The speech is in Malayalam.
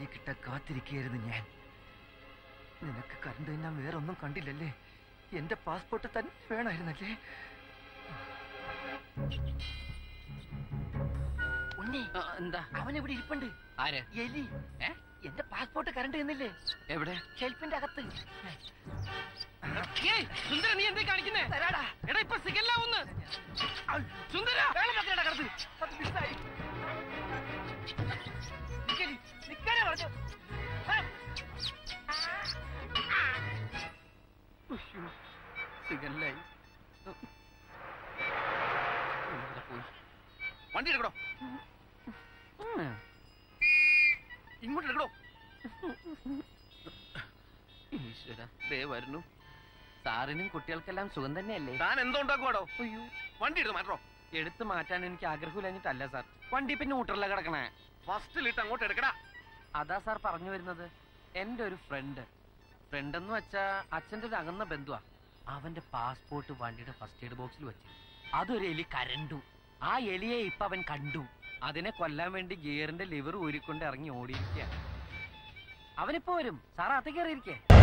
കയ്യിൽ കിട്ട കാത്തിരിക്കുകയായിരുന്നു ഞാൻ നിനക്ക് കണ്ടു ഞാൻ വേറെ ഒന്നും കണ്ടില്ലല്ലേ എന്റെ പാസ്പോർട്ട് തന്നെ വേണമായിരുന്നല്ലേ ഉണ്ണി എന്താ അവൻ ഇവിടെ ഇരിപ്പുണ്ട് ആര് എലി ഏ? എന്റെ പാസ്പോർട്ട് കറണ്ട് എന്നില്ലേ എവിടെ ഷെൽഫിന്റെ അകത്ത് ഏയ്, സുന്ദര നീ എന്തേ കാണിക്കുന്നേ തരാടാ എടാ ഇപ്പൊ സിഗല്ലാവുന്ന് സുന്ദര വേളം വെക്കലടാ കടത്ത്. അത് മിസ്സായി. നിക്കടി, നിക്കാനാ പറഞ്ഞു. ആ. ഉയ്യോ, സിഗല്ലായി. ഇവിടെ പോയി. വണ്ടി എടുക്കടോ ഉം. ഇങ്ങോട്ട് എടുക്കടോ ഈശ്വര ദേ വരുന്നു സാറിനും കുട്ടികൾക്കെല്ലാം സുഖം തന്നെയല്ലേ താൻ എന്തോ ഉണ്ടാക്കുവാടോ അയ്യോ വണ്ടി എടുത്ത് മാറ്റോ എടുത്ത് മാറ്റാൻ എനിക്ക് ആഗ്രഹമില്ലഞ്ഞിട്ടല്ല സാർ വണ്ടി പിന്നെ ഊട്ടറില കിടക്കണേ ഫസ്റ്റിലിട്ട് അങ്ങോട്ട് എടുക്കടാ അതാ സാർ പറഞ്ഞു വരുന്നത് എന്റെ ഒരു ഫ്രണ്ട് ഫ്രണ്ട് എന്ന് വെച്ചാ അച്ഛന്റെ ഒരു അകന്ന ബന്ധുവാ അവന്റെ പാസ്പോർട്ട് വണ്ടിയുടെ ഫസ്റ്റ് എയ്ഡ് ബോക്സിൽ വെച്ച് അതൊരു എലി കരണ്ടു ആ എലിയെ ഇപ്പൊ അവൻ കണ്ടു അതിനെ കൊല്ലാൻ വേണ്ടി ഗിയറിന്റെ ലിവർ ഊരിക്കൊണ്ട് ഇറങ്ങി ഓടിയിരിക്കുക അവനിപ്പോ വരും സാർ അകത്തേക്ക് കയറിയിരിക്കേ